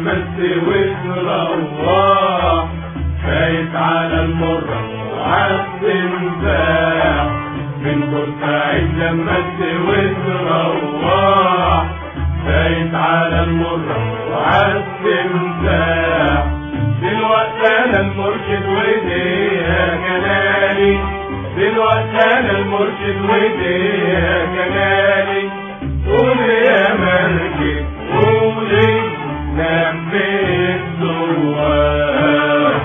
لما تسوي تروح فايت على المرة وعالتنفاح من بورسعيد لما تسوي تروح فايت على المرة وعالتنفاح دلوقتي انا المرشد وديها كنالي دلوقتي انا المرشد وديها كنالي قول يا مركب قولي نبي الزوار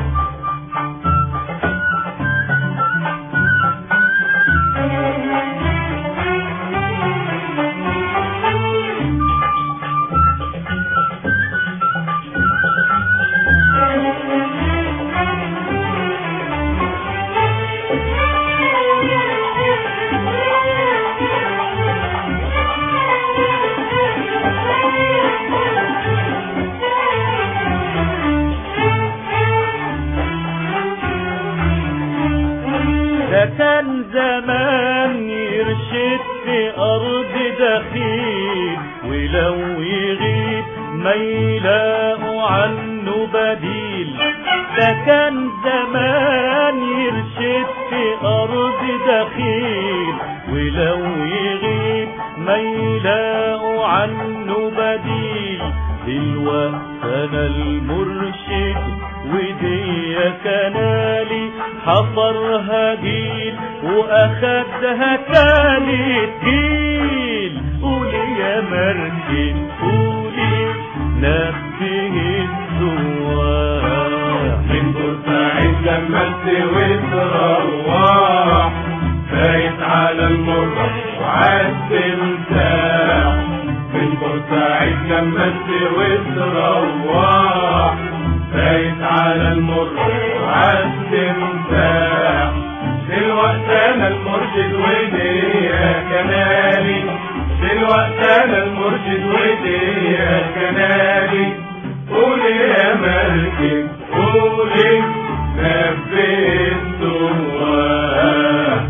ده كان زمان يرشد في أرض دخيل ولو يغيب ما يلاقوا عنه بديل ده كان زمان يرشد في أرض دخيل ولو يغيب ما يلاقوا عنه بديل دلوقتي أنا المرشد ودي كنالي حفرها جيل واخدها كالي جيل قولي يا مركب قولي نبه الزوار من بورسعيد لما تسوي تروح فايت على المرة وعالتمساح من بورسعيد لما تسوي تروح فايت على المرة وعالتمساح دلوقتي انا المرشد وديها كنالي دلوقتي انا المرشد وديها كنالي قولي يا مركب قولي نبي السواح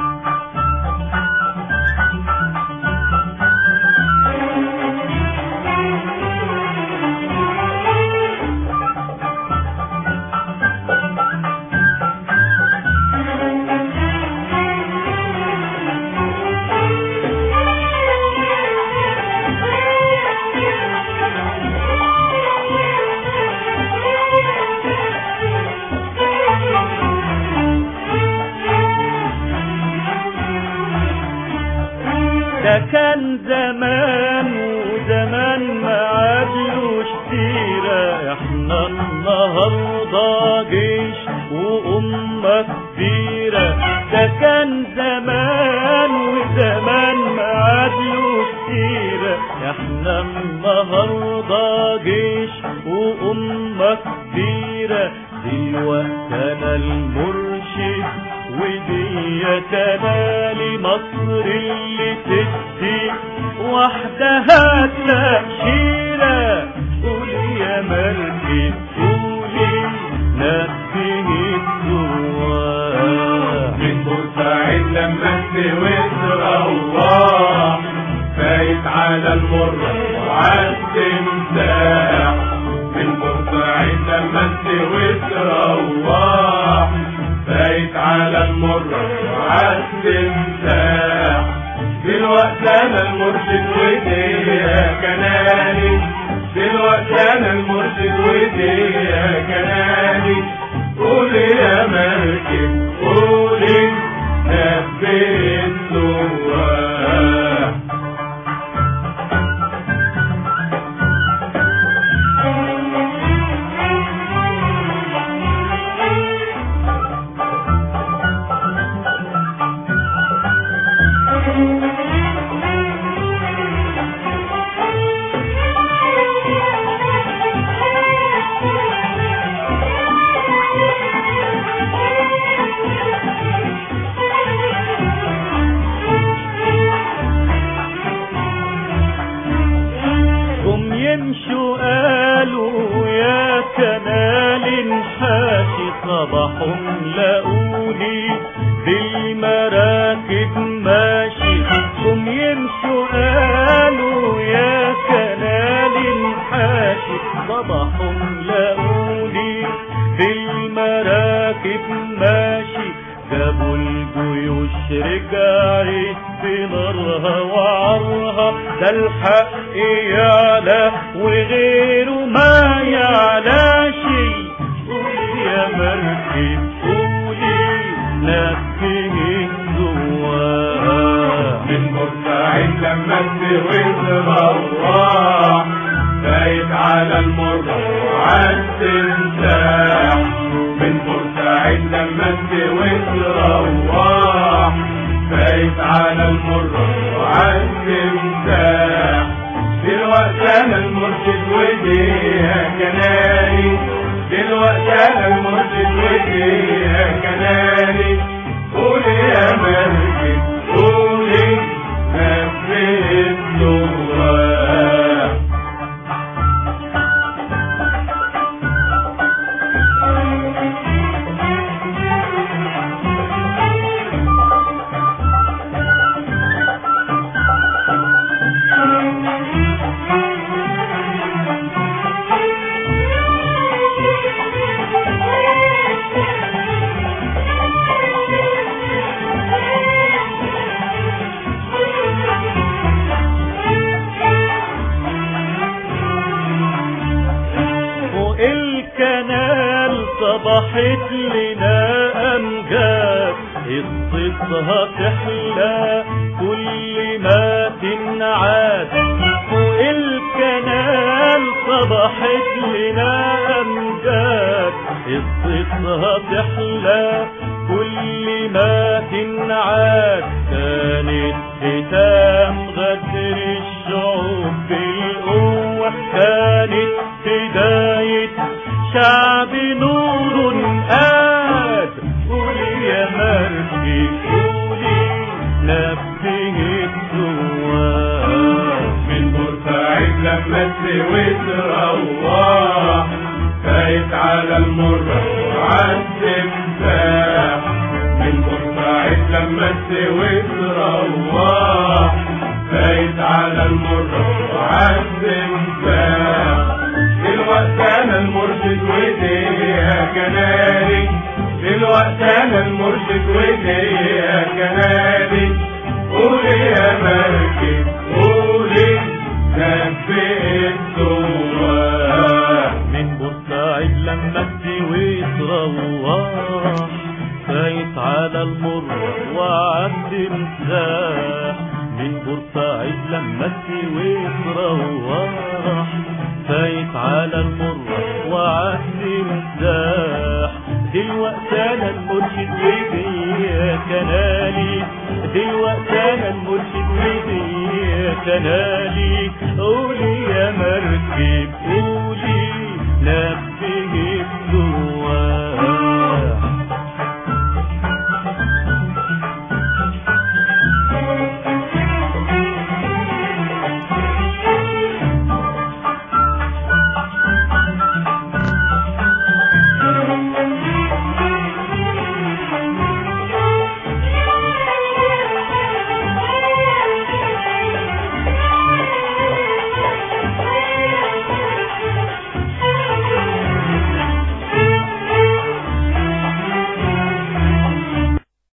ده كان زمان وزمان ما عادلوش سيرة احنا النهاردة جيش وأمة كبيرة ده كان زمان وزمان ما عادلوش سيرة احنا النهاردة جيش وأمة كبيرة دلوقتي أنا المرشد ودي كنالي مصر اللي تدي وحدها تأشيرة قولي يا مركب قولي نبه الزوار من بورسعيد لما تسوي تروح فايت على المرة وعالتمساح من بورسعيد لما تسوي تروح فايت على المرة وعالتمساح دلوقتي انا المرشد وديها كنالي دلوقتي انا المرشد وديها كنالي قولي يا مركب قولي نبي السواح هم يمشوا قالوا يا كنال حاشي صباحهم لقوني بالمراكب ماشي هم يمشوا قالوا يا كنال حاشي صباحهم لقوني في المراكب ماشي جابوا الجيوش رجعت بنارها وعرها ده الحق يعلى وغيره ما يعلاش قولي يا مركب قولي نبه الزوار من بورسعيد لما تسوي تروح بايت على المرة وعالتمساح من بورسعيد لما تسوي تروح بايت على المرة وعالتمساح دلوقتي انا المرشد وديها كناني دلوقتي انا المرشد وديها كناني قولي يا مركب قولي نبي الدواء فوق الكنال صبحت لنا أمجاد قصتها تحلى كل ما تنعاد فوق الكنال صبحت لنا أمجاد قصتها تحلى كل ما تنعاد كانت ختام غدر الشعوب بالقوة كانت بداية شعب نور قاد قولي يا مركب قولي نبه الزوار من بورسعيد لما تسوي تروح فايت على المرة وعالتمساح من بورسعيد لما تسوي تروح فايت على المرة وعالتمساح دلوقتي انا المرشد وديها كناري دلوقتي انا المرشد وديها كناري قولي يا مركب قولي نبئ الدواء من بورسعيد لما تسوي تروح فايت على المر وعند مساح